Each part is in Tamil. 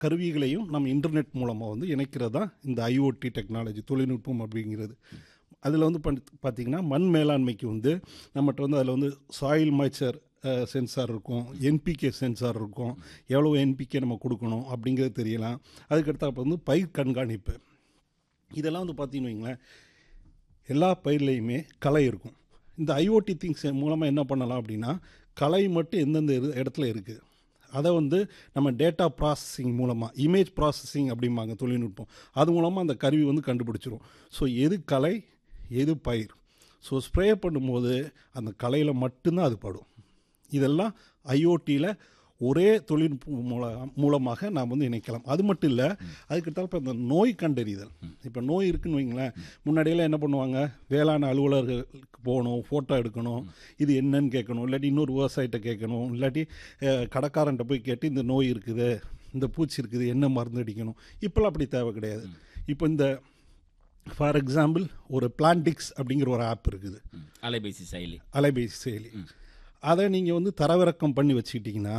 கருவிகளையும் நம்ம இன்டர்நெட் மூலமாக வந்து இணைக்கிறது தான் இந்த ஐஓடி டெக்னாலஜி தொழில்நுட்பம் அப்படிங்கிறது அதில் வந்து பண்ணி பார்த்தீங்கன்னா மண் மேலாண்மைக்கு வந்து நம்மகிட்ட வந்து அதில் வந்து சாயில் மாய்ச்சர் சென்சார் இருக்கும் என்பிகே சென்சார் இருக்கும் எவ்வளோ என்பிகே நம்ம கொடுக்கணும் அப்படிங்கிறது தெரியலாம் அதுக்கடுத்தாப்ப வந்து பயிர் கண்காணிப்பு இதெல்லாம் வந்து பார்த்தீங்கன்னு வைங்களேன் எல்லா பயிர்லேயுமே களை இருக்கும் இந்த ஐஓடி திங்ஸ் மூலமாக என்ன பண்ணலாம் அப்படின்னா களை மட்டும் எந்தெந்த இரு- இடத்துல இருக்குது அதை வந்து நம்ம டேட்டா ப்ராசஸிங் மூலமாக இமேஜ் ப்ராசஸிங் அப்படிம்பாங்க தொழில்நுட்பம் அது மூலமாக அந்த கருவி வந்து கண்டுபிடிச்சிரும் ஸோ எது களை எது பயிர் ஸோ ஸ்ப்ரே பண்ணும்போது அந்த களையில் மட்டும்தான் அது படும் இதெல்லாம் ஐஓடியில் ஒரே தொழில்நுட்பம் மூல மூலமாக நாம் வந்து இணைக்கலாம் அது மட்டும் இல்லை அதுக்கு இப்போ இந்த நோய் கண்டறிதல் இப்போ நோய் இருக்குன்னு வைங்களேன் முன்னாடியெல்லாம் என்ன பண்ணுவாங்க வேளாண் அலுவலர்களுக்கு போகணும் ஃபோட்டோ எடுக்கணும் இது என்னன்னு கேட்கணும் இல்லாட்டி இன்னொரு விவசாயிட்ட கேட்கணும் இல்லாட்டி அஹ், கடைக்காரன்ட்ட போய் கேட்டு இந்த நோய் இருக்குது இந்த பூச்சி இருக்குது என்ன மருந்து அடிக்கணும் இப்போல்லாம் அப்படி தேவை கிடையாது இப்போ இந்த ஃபார் எக்ஸாம்பிள் ஒரு பிளான்டிக்ஸ் அப்படிங்கிற ஒரு ஆப் இருக்குது ம். அலைபேசி செயலி அலைபேசி செயலி அதை நீங்கள் வந்து தரவிறக்கம் பண்ணி வச்சுக்கிட்டிங்கன்னா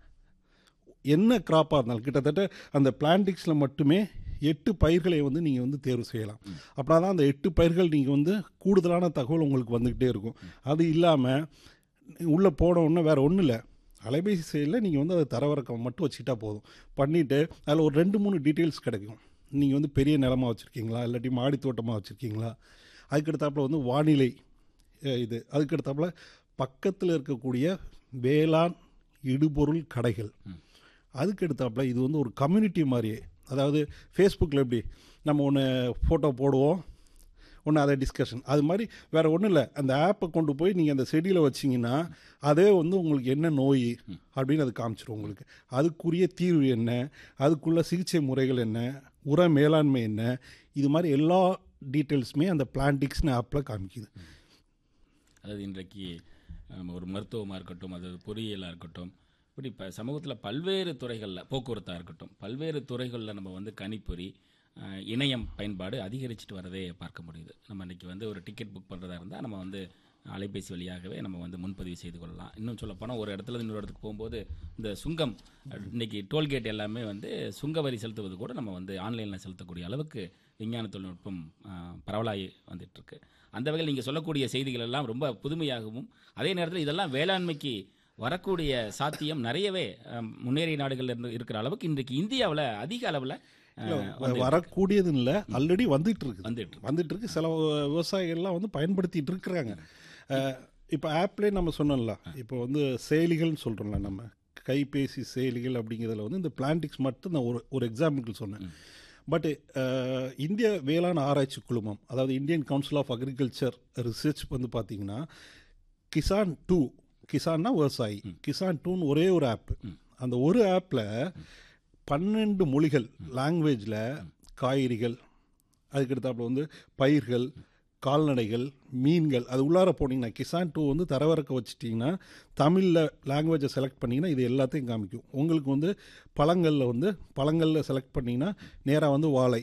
என்ன கிராப்பாக இருந்தாலும் கிட்டத்தட்ட அந்த பிளான்டிக்ஸில் மட்டுமே எட்டு பயிர்களை வந்து நீங்கள் வந்து தேர்வு செய்யலாம் அப்படின்னா தான் அந்த எட்டு பயிர்கள் நீங்கள் வந்து கூடுதலான தகவல் உங்களுக்கு வந்துக்கிட்டே இருக்கும் அது இல்லாமல் உள்ளே போன உடனே வேறு ஒன்றும் இல்லை அலைபேசி செயலில் நீங்கள் வந்து அதை தரவிறக்கம் மட்டும் வச்சுக்கிட்டா போதும் பண்ணிவிட்டு அதில் ஒரு ரெண்டு மூணு டீட்டெயில்ஸ் கிடைக்கும் நீங்கள் வந்து பெரிய நிலமா வச்சுருக்கீங்களா இல்லாட்டி மாடி தோட்டமாக வச்சுருக்கீங்களா அதுக்கடுத்தாப்புல வந்து வானிலை அஹ், இது அதுக்கடுத்தாப்புல பக்கத்தில் இருக்கக்கூடிய வேளாண் இடுபொருள் கடைகள் அதுக்கடுத்தாப்புல இது வந்து ஒரு கம்யூனிட்டி மாதிரியே அதாவது ஃபேஸ்புக்கில் எப்படி நம்ம ஒன்று ஃபோட்டோ போடுவோம் ஒன்று அதை டிஸ்கஷன் அது மாதிரி வேறு ஒன்றும் இல்லை அந்த ஆப்பை கொண்டு போய் நீங்கள் அந்த செடியில் வச்சிங்கன்னா அதே வந்து உங்களுக்கு என்ன நோய் அப்படின்னு அது காமிச்சிரும் உங்களுக்கு அதுக்குரிய தீர்வு என்ன அதுக்குள்ள சிகிச்சை முறைகள் என்ன உர மேலாண்மை என்ன இது மாதிரி எல்லா டீட்டெயில்ஸுமே அந்த பிளான்டிக்ஸ்னு ஆப்பில் காமிக்குது அதாவது இன்றைக்கு நம்ம ஒரு மருத்துவமாக இருக்கட்டும் அதாவது பொறியியலாக இருக்கட்டும் இப்படி இப்போ சமூகத்தில் பல்வேறு துறைகளில் போக்குவரத்தாக இருக்கட்டும் பல்வேறு துறைகளில் நம்ம வந்து கணிப்பொறி அஹ், இணையம் பயன்பாடு அதிகரிச்சுட்டு வரதே பார்க்க முடியுது நம்ம இன்னைக்கு வந்து ஒரு டிக்கெட் புக் பண்ணுறதா இருந்தால் நம்ம வந்து அலைபேசி வழியாகவே நம்ம வந்து முன்பதிவு செய்து கொள்ளலாம் இன்னும் சொல்ல போனால் ஒரு இடத்துல இருந்து இன்னொரு இடத்துக்கு போகும்போது இந்த சுங்கம் இன்னைக்கு டோல்கேட் எல்லாமே வந்து சுங்க வரி செலுத்துவது கூட நம்ம வந்து ஆன்லைனில் செலுத்தக்கூடிய அளவுக்கு விஞ்ஞான தொழில்நுட்பம் அஹ், பரவலாகி வந்துட்டு இருக்கு அந்த வகையில் நீங்கள் சொல்லக்கூடிய செய்திகள் எல்லாம் ரொம்ப புதுமையாகவும் அதே நேரத்தில் இதெல்லாம் வேளாண்மைக்கு வரக்கூடிய சாத்தியம் நிறையவே அஹ், முன்னேறிய நாடுகள்ல இருந்து இருக்கிற அளவுக்கு இன்றைக்கு இந்தியாவில் அதிக அளவில் வரக்கூடியது இல்லை ஆல்ரெடி வந்துட்டு இருக்குது வந்துட்டு இருக்கு. வந்துட்டு இருக்கு சில விவசாயிகள்லாம் வந்து பயன்படுத்திட்டு இருக்கிறாங்க இப்போ ஆப்லேயே நம்ம சொன்னோம்ல இப்போ வந்து செயலிகள்னு சொல்கிறோம்ல நம்ம கைபேசி செயலிகள் அப்படிங்கிறதுல வந்து இந்த பிளான்டிக்ஸ் மட்டும் நான் ஒரு ஒரு எக்ஸாம்பிள் சொன்னேன் பட் இந்திய வேளாண் ஆராய்ச்சி குழுமம் அதாவது Indian council of agriculture research வந்து பார்த்தீங்கன்னா கிசான் டூ கிசான்னா விவசாயி கிசான் டூன்னு ஒரே ஒரு ஆப் அந்த ஒரு ஆப்பில் பன்னெண்டு மொழிகள் லாங்குவேஜில் காய்கறிகள் அதுக்கடுத்தாப்புல வந்து பயிர்கள் கால்நடைகள் மீன்கள் அது உள்ளார போனீங்கன்னா கிசான் டூ வந்து தரவிறக்க வச்சிட்டிங்கன்னா தமிழில் லாங்குவேஜை செலக்ட் பண்ணிங்கன்னா இது எல்லாத்தையும் காமிக்கும் உங்களுக்கு வந்து பழங்களில் வந்து பழங்களில் செலக்ட் பண்ணிங்கன்னா நேராக வந்து வாழை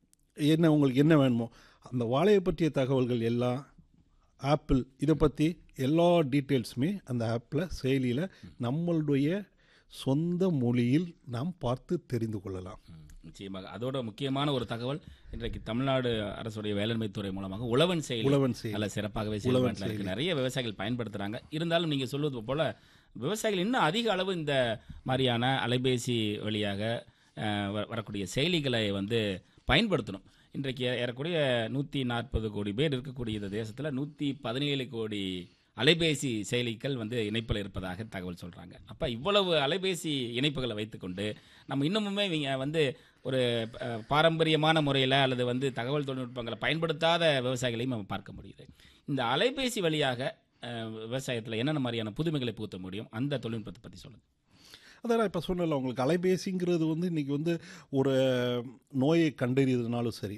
என்ன உங்களுக்கு என்ன வேணுமோ அந்த வாழையை பற்றிய தகவல்கள் எல்லாம் ஆப்பிள் இதை பற்றி எல்லா டீட்டெயில்ஸுமே அந்த ஆப்பில் செயலியில் நம்மளுடைய சொந்த மொழியில் நாம் பார்த்து தெரிந்து கொள்ளலாம் ம், நிச்சயமாக அதோட முக்கியமான ஒரு தகவல் இன்றைக்கு தமிழ்நாடு அரசுடைய வேளாண்மை துறை மூலமாக உழவன் செயலி உழவன் செயலி. நல்ல சிறப்பாகவே செயல்பாட்டில் இருக்கு நிறைய விவசாயிகள் பயன்படுத்துறாங்க இருந்தாலும் நீங்க சொல்வது போல விவசாயிகள் இன்னும் அதிக அளவு இந்த மாதிரியான அலைபேசி வழியாக அஹ், வ- வரக்கூடிய செயலிகளை வந்து பயன்படுத்தணும் இன்றைக்கு ஏ- ஏறக்குறைய நூற்றி நாற்பது கோடி பேர் இருக்கக்கூடிய இந்த தேசத்தில் நூற்றி பதினேழு கோடி அலைபேசி செயலிகள் வந்து இணைப்பில் இருப்பதாக தகவல் சொல்கிறாங்க அப்போ இவ்வளவு அலைபேசி இணைப்புகளை வைத்துக்கொண்டு நம்ம இன்னமுமே இவங்க வந்து ஒரு அஹ், பாரம்பரியமான முறையில் அல்லது வந்து தகவல் தொழில்நுட்பங்களை பயன்படுத்தாத விவசாயிகளையும் நம்ம பார்க்க முடியுது இந்த அலைபேசி வழியாக விவசாயத்தில் என்னென்ன மாதிரியான புதுமைகளை புகுத்த முடியும் அந்த தொழில்நுட்பத்தை பற்றி சொல்லுங்கள் அதான் இப்போ சொன்னல உங்களுக்கு அலைபேசிங்கிறது வந்து இன்றைக்கி வந்து ஒரு நோயை கண்டறியதுனாலும் சரி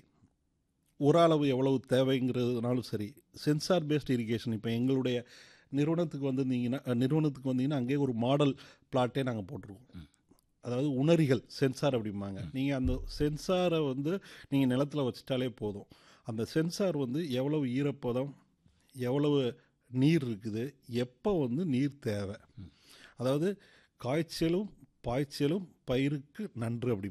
ஒரு அளவு எவ்வளவு தேவைங்கிறதுனாலும் சரி சென்சார் பேஸ்ட் இரிகேஷன் இப்போ எங்களுடைய நிறுவனத்துக்கு வந்திருந்தீங்கன்னா நிறுவனத்துக்கு வந்தீங்கன்னா அங்கேயே ஒரு மாடல் பிளாட்டே நாங்கள் போட்டிருக்கோம் அதாவது உணரிகள் சென்சார் அப்படிம்பாங்க நீங்கள் அந்த சென்சாரை வந்து நீங்கள் நிலத்தில் வச்சிட்டாலே போதும் அந்த சென்சார் வந்து எவ்வளவு ஈரப்பதம் எவ்வளவு நீர் இருக்குது எப்போ வந்து நீர் தேவை அதாவது காய்ச்சலும் பாய்ச்சலும் பயிருக்கு நன்று அப்படி